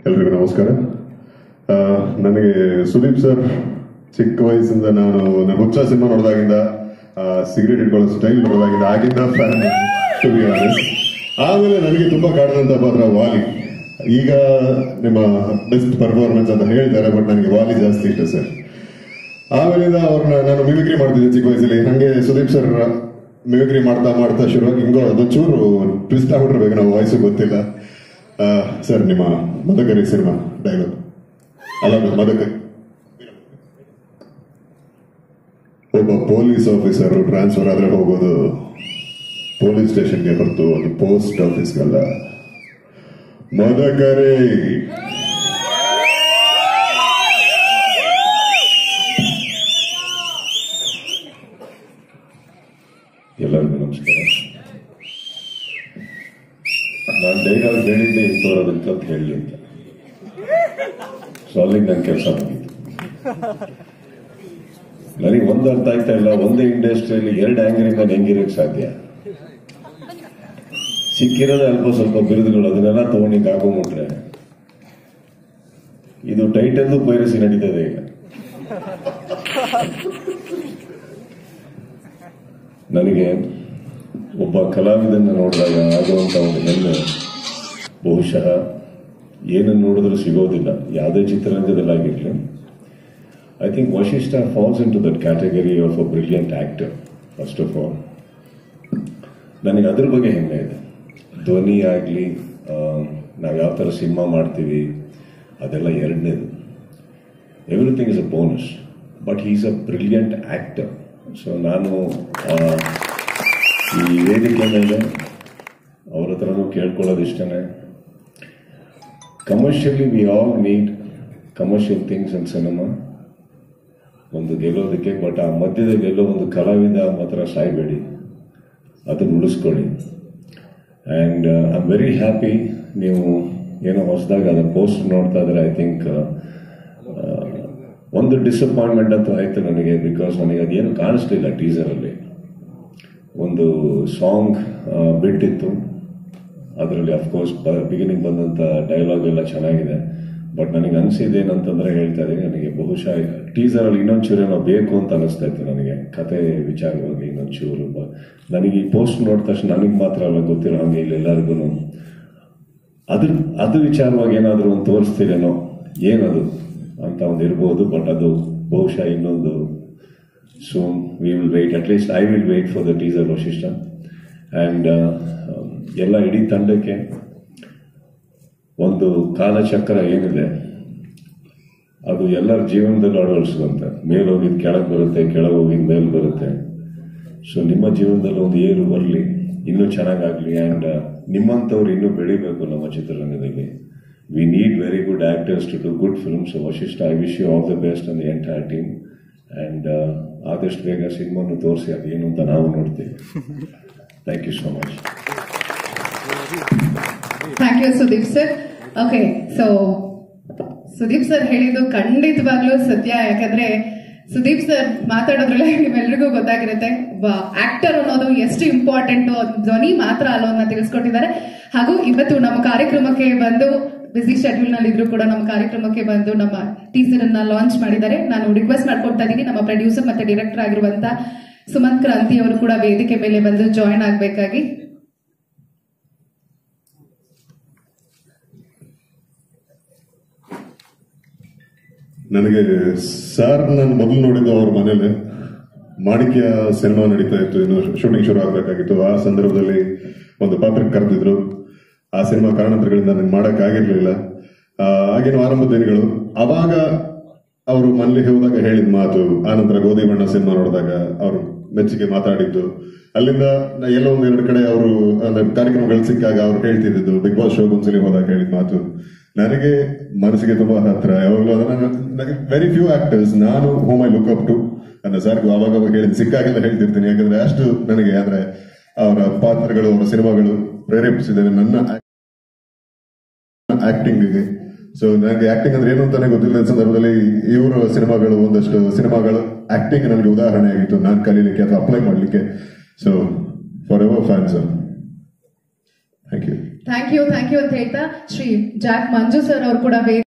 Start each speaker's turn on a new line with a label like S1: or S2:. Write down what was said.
S1: ಎಲ್ರಿಗೂ ನಮಸ್ಕಾರ ಆ, ನನಗೆ ಸುದೀಪ್ ಸರ್ ಚಿಕ್ಕ ವಯಸ್ಸಿಂದ ನಾನು ನನ್ನ ಹುಚ್ಚ ಸಿನಿಮಾ ನೋಡಿದಾಗಿಂದ ಸಿಗರೇಟ್ ಇಟ್ಕೊಳ್ಳೋ ಸ್ಟೈಲ್ ನೋಡಿದಾಗಿಂದ ಆಗಿಂದ ಫ್ಯಾನ್ ಆಮೇಲೆ ನನಗೆ ತುಂಬಾ ಕಾಡಿದಂತ ಪಾತ್ರ ವಾಲಿ ಈಗ ನಿಮ್ಮ ಬೆಸ್ಟ್ ಪರ್ಫಾರ್ಮೆನ್ಸ್ ಅಂತ ಹೇಳ್ತಾರೆ ಬಟ್ ನನಗೆ ವಾಲಿ ಜಾಸ್ತಿ ಇಷ್ಟ ಸರ್ ಆಮೇಲಿಂದ ಅವ್ರನ್ನ ನಾನು ಮಿಮಿಕ್ರಿ ಮಾಡ್ತಿದ್ದೆ ಚಿಕ್ಕ ವಯಸ್ಸಲ್ಲಿ ನಂಗೆ ಸುದೀಪ್ ಸರ್ ಮಿಮಿಕ್ರಿ ಮಾಡ್ತಾ ಮಾಡ್ತಾ ಶುರುವಾಗಿ ಹಿಂಗೋ ಅದೊಂಚೂರು ಟ್ವಿಸ್ಟ್ ಆಗ್ಬಿಟ್ಟಿರ್ಬೇಕು ನಾವು ವಾಯ್ಸು ಗೊತ್ತಿಲ್ಲ ಆ, ಸರ್ ನಿಮ್ಮ ಮದಕರಿ ಸಿನಿಮಾ ಡೈಲಾಗ್ ಅಲ್ಲ ಮದಕ ಒಬ್ಬ ಪೊಲೀಸ್ ಆಫೀಸರ್ ಟ್ರಾನ್ಸ್ಫರ್ ಆದ್ರೆ ಹೋಗೋದು ಪೊಲೀಸ್ ಸ್ಟೇಷನ್ಗೆ ಹೊರತು ಅದು ಪೋಸ್ಟ್ ಆಫೀಸ್ಗಲ್ಲ ಮದಕರಿ
S2: ಎಲ್ಲರಿಗೂ ನಮಸ್ಕಾರ ನಾನು ಡೈಲಾಗ್ ಹೇಳಿದ್ದೆ ಇಂಥವ್ರದನ್ನ ಕಲ್ತು ಹೇಳಿ ಅಂತ ಸೊ ಅಲ್ಲಿಗೆ ನನ್ನ ಕೆಲಸ ಮುಗೀತು ನನಗೆ ಒಂದು ಅರ್ಥ ಆಯ್ತಾ ಇಲ್ಲ ಒಂದೇ ಇಂಡಸ್ಟ್ರಿಯಲ್ಲಿ ಎರಡು ಆಂಗಲಿಂದ ನಾನು ಹೆಂಗಿರಕ್ಕೆ ಸಾಧ್ಯ ಸಿಕ್ಕಿರೋದೇ ಅಲ್ಪ ಸ್ವಲ್ಪ ಬಿರುದುಗಳು ಅದನ್ನೆಲ್ಲ ತಗೊಂಡಿಗೆ ಆಗೋಗ್ಬಿಟ್ರೆ ಇದು ಟೈಟಲ್ದು ಪೈರಸಿ ನಡೀತದೆ ಈಗ ನನಗೆ ಒಬ್ಬ ಕಲಾವಿದನ್ನ ನೋಡಿದಾಗ ಆಗುವಂತ ಒಂದು ಹೆಮ್ಮೆ ಬಹುಶಃ ಏನನ್ನು ನೋಡಿದ್ರೂ ಸಿಗೋದಿಲ್ಲ ಯಾವುದೇ ಚಿತ್ರರಂಗದಲ್ಲಾಗಿರಲಿ I think Vasishta falls into that category of a brilliant actor first of all ನನಗೆ ಅದ್ರ ಬಗ್ಗೆ ಹೆಮ್ಮೆ ಇದೆ ಧ್ವನಿ ಆಗಲಿ ನಾವು ಯಾವ ಥರ ಸಿನಿಮಾ ಮಾಡ್ತೀವಿ ಅದೆಲ್ಲ ಎರಡನೇದು everything is a bonus but is a brilliant actor so ನಾನು ಆ, ಈ ವೇದಿಕೆ ಮೇಲೆ ಅವ್ರ ಹತ್ರನೂ ಕೇಳ್ಕೊಳ್ಳೋದು ಇಷ್ಟನೇ commercially we all need commercial things in cinema ಒಂದು ಗೆಲ್ಲೋದಕ್ಕೆ ಬಟ್ ಆ ಮಧ್ಯದಲ್ಲಿ ಎಲ್ಲೋ ಒಂದು ಕಲಾವಿದ ಮಾತ್ರ ಸಾಯ್ಬೇಡಿ ಅದನ್ನು ಉಳಿಸ್ಕೊಳ್ಳಿ and I am very happy ನೀವು ಏನೋ ಹೊಸದಾಗ ಅದರ ಪೋಸ್ಟ್ ನೋಡ್ತಾ ಇದ್ರೆ ಐ ಥಿಂಕ್ ಒಂದು ಡಿಸಪಾಯಿಂಟ್ಮೆಂಟ್ ಅಂತ ಆಯ್ತು ನನಗೆ ಬಿಕಾಸ್ ನನಗೆ ಅದೇನು ಕಾಣಿಸ್ಲಿಲ್ಲ ಟೀಸರಲ್ಲಿ ಒಂದು ಸಾಂಗ್ ಬಿಟ್ಟಿತ್ತು ಅದರಲ್ಲಿ ಅಫ್ಕೋರ್ಸ್ ಬಿಗಿನಿಂಗ್ ಬಂದಂಥ ಡೈಲಾಗ್ ಎಲ್ಲ ಚೆನ್ನಾಗಿದೆ ಬಟ್ ನನಗೆ ಅನಿಸಿದ್ದೇನಂತಂದ್ರೆ ಹೇಳ್ತಾ ಇದ್ದೀನಿ ನನಗೆ ಬಹುಶಃ ಟೀಸರಲ್ಲಿ ಇನ್ನೊಂಚೂರು ಏನೋ ಬೇಕು ಅಂತ ಅನಿಸ್ತಾ ಇತ್ತು ನನಗೆ ಕತೆ ವಿಚಾರವಾಗಿ ಇನ್ನೊಂಚೂರು ಬ- ನನಗೆ ಈ ಪೋಸ್ಟ್ ನೋಡಿದ ತಕ್ಷಣ ನನಗೆ ಮಾತ್ರ ಅಲ್ಲ ಗೊತ್ತಿರೋ ಹಂಗೆ ಇಲ್ಲಿ ಎಲ್ಲರಿಗೂ ಅದ್ರ ಅದು ವಿಚಾರವಾಗಿ ಏನಾದರೂ ಒಂದು ತೋರಿಸ್ತೀರೇನೋ ಏನದು ಅಂತ ಒಂದು ಇರ್ಬೋದು ಬಟ್ ಅದು ಬಹುಶಃ ಇನ್ನೊಂದು soon we will wait at least I will wait for the teaser Vasishta and ಎಲ್ಲ ಇಡೀ ತಂಡಕ್ಕೆ ಒಂದು ಕಾಲಚಕ್ರ ಏನಿದೆ ಅದು ಎಲ್ಲರ ಜೀವನದಲ್ಲೂ ಅಳವಡಿಸುವಂತೆ ಮೇಲೆ ಹೋಗಿದ್ ಕೆಳಗೆ ಬರುತ್ತೆ ಕೆಳಗೆ ಹೋಗಿದ್ ಮೇಲೆ ಬರುತ್ತೆ ಸೊ ನಿಮ್ಮ ಜೀವನದಲ್ಲಿ ಒಂದು ಏರು ಬರಲಿ ಇನ್ನೂ ಚೆನ್ನಾಗಾಗಲಿ ಆ್ಯಂಡ್ ನಿಮ್ಮಂಥವ್ರು ಇನ್ನೂ ಬೆಳಿಬೇಕು ನಮ್ಮ ಚಿತ್ರರಂಗದಲ್ಲಿ we need very good actors to do good films Vasishta I wish you all the best on the entire team and ಆದಷ್ಟು ಬೇಗ ಸಿನಿಮಾನು ತೋರಿಸಿ ಅದು ಏನು ಅಂತ ನಾವು ನೋಡ್ತೀವಿ thank you so much
S3: thank you Sudeep sir okay so Sudeep sir ಹೇಳಿದ್ದು ಖಂಡಿತವಾಗ್ಲೂ ಸತ್ಯ ಯಾಕಂದ್ರೆ ಸುದೀಪ್ ಸರ್ ಮಾತಾಡೋದ್ರಲ್ಲೇ ನಿಮ್ಮೆಲ್ರಿಗೂ ಗೊತ್ತಾಗಿರುತ್ತೆ ಒಬ್ಬ ಆಕ್ಟರ್ ಅನ್ನೋದು ಎಷ್ಟು ಇಂಪಾರ್ಟೆಂಟ್ ಧ್ವನಿ ಮಾತ್ರ ಅಲ್ಲೋನ್ನ ತಿಳಿಸ್ಕೊಟ್ಟಿದ್ದಾರೆ ಹಾಗೂ ಇವತ್ತು ನಮ್ಮ ಕಾರ್ಯಕ್ರಮಕ್ಕೆ ಬಂದು ಬಿಸಿ ಶೆಡ್ಯೂಲ್ ನಲ್ಲಿ ಇದ್ರು ಕೂಡ ನಮ್ಮ ಕಾರ್ಯಕ್ರಮಕ್ಕೆ ಬಂದು ನಮ್ಮ ಟೀಸರ್ ಅನ್ನ ಲಾಂಚ್ ಮಾಡಿದ್ದಾರೆ ನಾನು ರಿಕ್ವೆಸ್ಟ್ ಮಾಡ್ಕೊಳ್ತಾ ಇದ್ದೀನಿ ನಮ್ಮ ಪ್ರೊಡ್ಯೂಸರ್ ಮತ್ತೆ ಡೈರೆಕ್ಟರ್ ಆಗಿರುವಂತ ಸುಮಂತ್ ಕ್ರಾಂತಿ ಅವರು ಕೂಡ ವೇದಿಕೆ ಮೇಲೆ ಬಂದು ಜಾಯಿನ್ ಆಗ್ಬೇಕಾಗಿ
S1: ನನಗೆ ಸರ್ ನಾನು ಮೊದಲು ನೋಡಿದ್ದು ಅವ್ರ ಮನೇಲೆ ಮಾಣಿಕ್ಯ ಸಿನಿಮಾ ನಡೀತಾ ಇತ್ತು ಇನ್ನು ಶೂಟಿಂಗ್ ಶುರು ಆಗ್ಬೇಕಾಗಿತ್ತು ಆ ಸಂದರ್ಭದಲ್ಲಿ ಒಂದು ಪಾತ್ರಕ್ಕೆ ಕರೆದಿದ್ರು ಆ ಸಿನಿಮಾ ಕಾರಣಾಂತರಗಳಿಂದ ನನಗೆ ಮಾಡಕ್ ಆಗಿರ್ಲಿಲ್ಲ ಆ, ಆಗಿನ ಆರಂಭದ ದಿನಗಳು ಅವಾಗ ಅವರು ಮನೇಲಿ ಹೋದಾಗ ಹೇಳಿದ ಮಾತು ಆನಂತರ ಗೋಧಿ ಬಣ್ಣ ಸಿನಿಮಾ ನೋಡಿದಾಗ ಅವರು ಮೆಚ್ಚುಗೆ ಮಾತಾಡಿದ್ದು ಅಲ್ಲಿಂದ ನಾ ಎಲ್ಲೋ ಒಂದ್ ಎರಡು ಕಡೆ ಅವರು ಕಾರ್ಯಕ್ರಮಗಳು ಸಿಕ್ಕಾಗ ಅವ್ರು ಹೇಳ್ತಿದ್ದು ಬಿಗ್ ಬಾಸ್ ಶೋಗ್ ಒಂದ್ಸಲಿ ಹೋದಾಗ ಹೇಳಿದ ಮಾತು ನನಗೆ ಮನಸ್ಸಿಗೆ ತುಂಬಾ ಹತ್ರ ಯಾವಾಗಲೂ ಅದನ್ನ ವೆರಿ ಫ್ಯೂ ಆಕ್ಟರ್ಸ್ ನಾನು whom I look up to ನನ್ನ ಸರ್ ಅವಾಗ ಅವಾಗ ಹೇಳಿದ ಸಿಕ್ಕಾಗೆಲ್ಲ ಹೇಳ್ತಿರ್ತೀನಿ ಯಾಕಂದ್ರೆ ಅಷ್ಟು ನನಗೆ ಅಂದ್ರೆ ಅವರ ಪಾತ್ರಗಳು ಅವರ ಸಿನಿಮಾಗಳು ಪ್ರೇರೇಪಿಸಿದ್ದಾರೆ ನನ್ನ ಆಕ್ಟಿಂಗ್ಗೆ ಸೊ ನನಗೆ ಆಕ್ಟಿಂಗ್ ಅಂದ್ರೆ ಏನು ಅಂತಾನೆ ಗೊತ್ತಿಲ್ಲದ ಸಂದರ್ಭದಲ್ಲಿ ಇವರ ಸಿನಿಮಾಗಳು ಒಂದಷ್ಟು ಸಿನಿಮಾಗಳು ಆಕ್ಟಿಂಗ್ ನನಗೆ ಉದಾಹರಣೆ ಆಗಿತ್ತು ನಾನು ಕಲೀಲಿಕ್ಕೆ ಅಥವಾ ಅಪ್ಲೈ ಮಾಡ್ಲಿಕ್ಕೆ so forever fans thank you
S3: thank you thank you ಅಂತ ಹೇಳ್ತಾ ಶ್ರೀ ಜಾಕ್ ಮಂಜು ಸರ್ ಅವರು ಕೂಡ ವೇದಿಕೆ